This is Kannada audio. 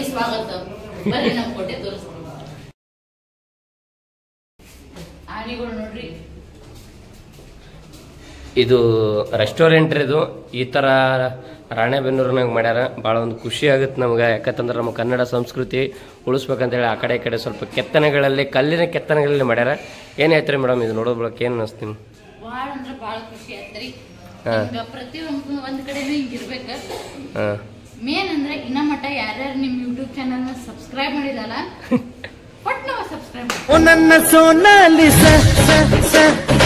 ಸ್ವಾಗತ ಬರ್ರಿ ನಮ್ ಕೋಟೆ ತೋರಿಸ್ತೀನಿ ಆನೆಗಳು ನೋಡ್ರಿ ಇದು ರೆಸ್ಟೋರೆಂಟ್ ರೀ ಇದು ಈ ಥರ ರಾಣೆಬೆನ್ನೂರಿನಾಗ ಮಾಡ್ಯಾರ ಭಾಳ ಒಂದು ಖುಷಿ ಆಗುತ್ತೆ ನಮ್ಗೆ ಯಾಕಂತಂದ್ರೆ ನಮ್ಮ ಕನ್ನಡ ಸಂಸ್ಕೃತಿ ಉಳಿಸ್ಬೇಕಂತೇಳಿ ಆ ಕಡೆ ಈ ಕಡೆ ಸ್ವಲ್ಪ ಕೆತ್ತನೆಗಳಲ್ಲಿ ಕಲ್ಲಿನ ಕೆತ್ತನೆಗಳಲ್ಲಿ ಮಾಡ್ಯಾರ ಏನು ಹೇಳ್ತೀರಿ ಮೇಡಮ್ ಇದು ನೋಡೋ ಬಳಕ ಏನು ಅನಿಸ್ತು ನಿಮ್ಗೆ ಬಾಳ ಅಂದ್ರ ಬಾಳ ಖುಷಿ ಆಯ್ತ್ರಿ ಹಾ. ನಮ್ಗ ಪ್ರತಿಯೊಂದು ಒಂದ್ ಕಡೆನೂ ಹಿಂಗ್ ಇರ್ಬೇಕ ಹಾಂ ಮೇನ್ ಅಂದ್ರೆ ಇನ್ನ ಮಟ್ಟ ಯಾರ್ಯಾರು ನಿಮ್ ಯೂಟ್ಯೂಬ್ ಚಾನಲ್ ನ ಸಬ್ಸ್ಕ್ರೈಬ್ ಮಾಡಿದಲ್ಲ ಒಟ್ ನಾವು ಸಬ್ಸ್ಕ್ರೈಬ್ ಮಾಡಿ ಓ ನನ್ನ ಸೋನಾಲಿಸ ಸ ಸ